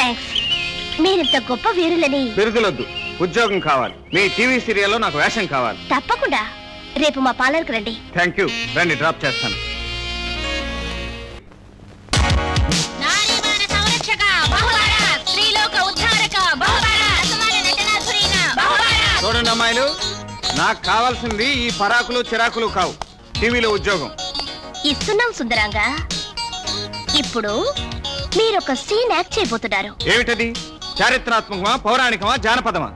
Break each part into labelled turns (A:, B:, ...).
A: Thanks మీరింత గొప్ప వీరులని
B: బిరుదులొద్దు ఉద్యోగం కావాలి మీ టీవీ సీరియల్లో నాకు వేషం కావాలి
A: తప్పకుండా రేపు మా పార్లర్కి రండి
B: థ్యాంక్ యూ రండి డ్రాప్ చేస్తాను
A: నారీమాన సంరక్షక బహువార స్త్రీలోక ఉద్ధారక బహువార అసమాన నటనాధురీన బహువార
B: చూడండి అమ్మాయిలు నాకు కావాల్సింది ఈ పరాకులు చిరాకులు కావు టీవీలో ఉద్యోగం
A: ఇస్తున్నాం సుందరంగా ఇప్పుడు మీరొక సీన్ యాక్ట్ చేయబోతున్నారు
B: ఏమిటది చారిత్రాత్మకమా పౌరాణికమా జానపదమా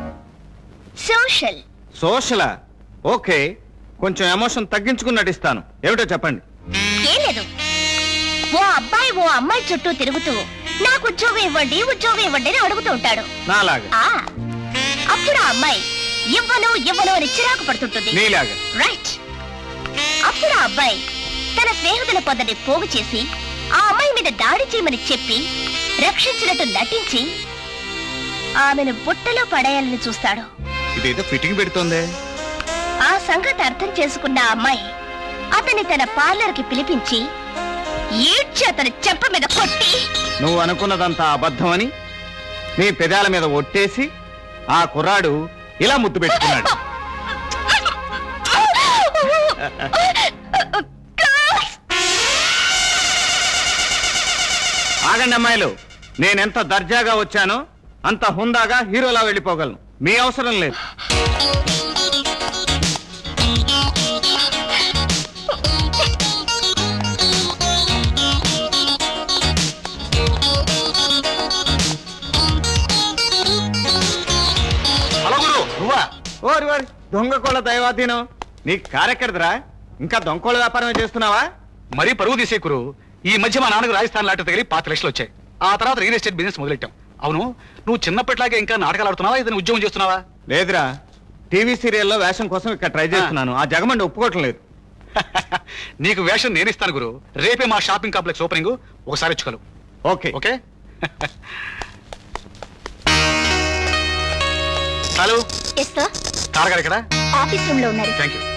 A: సోషల్
B: సోషలా ఓకే కొంచెం ఎమోషన్ తగ్గించుకుని నటిస్తాను ఏమిటో చెప్పండి
A: ఏం లేదు ఓ అబ్బాయి ఓ అమ్మాయి చుట్టూ తిరుగుతూ నాకు ఉద్యోగం ఇవ్వండి ఉద్యోగం ఇవ్వండి అని అడుగుతూ ఉంటాడు
B: నాలాగా
A: ఆ అప్పుడు ఆ అమ్మాయి ఇవ్వను ఇవ్వను అని చిరాకు పడుతుంటుంది
B: నీలాగా
A: రైట్ అప్పుడు ఆ అబ్బాయి తన స్నేహితుల పొద్దని పోగు చేసి ఆ అమ్మాయి మీద దాడి చేయమని చెప్పి రక్షించినట్టు నటించి ఆమెను బుట్టలో పడేయాలని చూస్తాడు
B: ఇదేదో ఫిట్టింగ్ పెడుతోందే
A: ఆ సంగతి అర్థం చేసుకున్న ఆ అమ్మాయి అతని తన పార్లర్ కి పిలిపించి ఈడ్చి అతని చెంప మీద కొట్టి
B: నువ్వు అనుకున్నదంతా అబద్ధమని నీ పెదాల మీద ఒట్టేసి ఆ కుర్రాడు ఇలా ముద్దు పెట్టుకున్నాడు ఆగండి అమ్మాయిలు నేనెంత దర్జాగా వచ్చానో అంత హుందాగా హీరోలా వెళ్ళిపోగలను మీ అవసరం లేదు
C: హలో గురు నువ్వా
B: ఓరి వారి దొంగ కోళ్ళ దైవాధీనం నీకు కారెక్కడదురా ఇంకా దొంగకోళ్ళ వ్యాపారమే చేస్తున్నావా
C: మరీ పరువు తీసే గురు ఈ మధ్య మా నాన్నకు రాజస్థాన్ లాంటి తగిలి పాత లక్షలు వచ్చాయి ఆ తర్వాత రియల్ ఎస్టేట్ బిజినెస్ మొదలెట్టాం అవును నువ్వు చిన్నప్పటిలాగే ఇంకా నాటకాలు ఆడుతున్నావా ఏదైనా ఉద్యోగం చేస్తున్నావా
B: లేదురా టీవీ సీరియల్లో వేషం కోసం ఇక్కడ ట్రై చేస్తున్నాను ఆ జగమండి ఒప్పుకోవటం లేదు
C: నీకు వేషం నేను ఇస్తాను గురు రేపే మా షాపింగ్ కాంప్లెక్స్ ఓపెనింగ్ ఒకసారి ఇచ్చుకోలు
B: ఓకే
C: ఓకే హలో
A: ఎస్తా
C: తారగారు ఇక్కడ
A: ఆఫీస్ రూమ్ లో ఉన్నారు
C: థ్యాంక్ యూ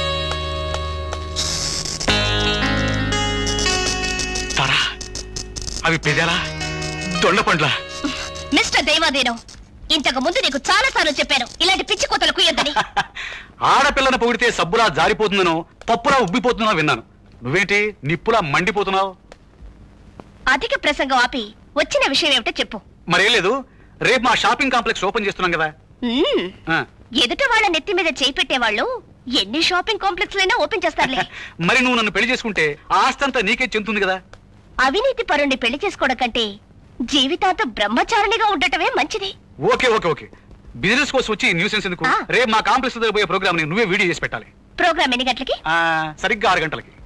C: తారా అవి పెదాలా దొండ పండ్ల
A: మిస్టర్ దైవాదీనం ఇంతకు ముందు నీకు చాలా సార్లు చెప్పాను ఇలాంటి పిచ్చి కోతలు కుయ్యొద్దని
C: ఆడపిల్లను పొగిడితే సబ్బులా జారిపోతుందనో పప్పులా ఉబ్బిపోతుందనో విన్నాను నువ్వేంటి నిప్పులా మండిపోతున్నావు
A: అధిక ప్రసంగం ఆపి వచ్చిన విషయం ఏమిటో చెప్పు
C: మరేం లేదు రేపు మా షాపింగ్ కాంప్లెక్స్ ఓపెన్ చేస్తున్నాం కదా
A: మ్మ్.
C: ఆ,
A: ఎదుట వాళ్ళ నెత్తి మీద చేయి పెట్టేవాళ్ళు ఎన్ని షాపింగ్ కాంప్లెక్స్ లైనా ఓపెన్ చేస్తారులే
C: మరి నువ్వు నన్ను పెళ్లి చేసుకుంటే ఆ ఆస్తి అంతా నీకే చెందుతుంది కదా
A: అవినీతి పరుణ్ణి పెళ్లి చేసుకోవడం కంటే జీవితాంతం బ్రహ్మచారిణిగా ఉండటమే మంచిది
C: ఓకే ఓకే ఓకే బిజినెస్ కోసం వచ్చి న్యూసెన్స్ ఎందుకు
A: ఆ.
C: రేపు మా కాంప్లెక్స్ దగ్గర పోయే ప్రోగ్రామ్ ని నువ్వే వీడియో చేసి పెట్టాలి
A: ప్రోగ్రామ్ ఎన్ని గంటలకి
C: ఆ, సరిగ్గా ఆరు గంటలకి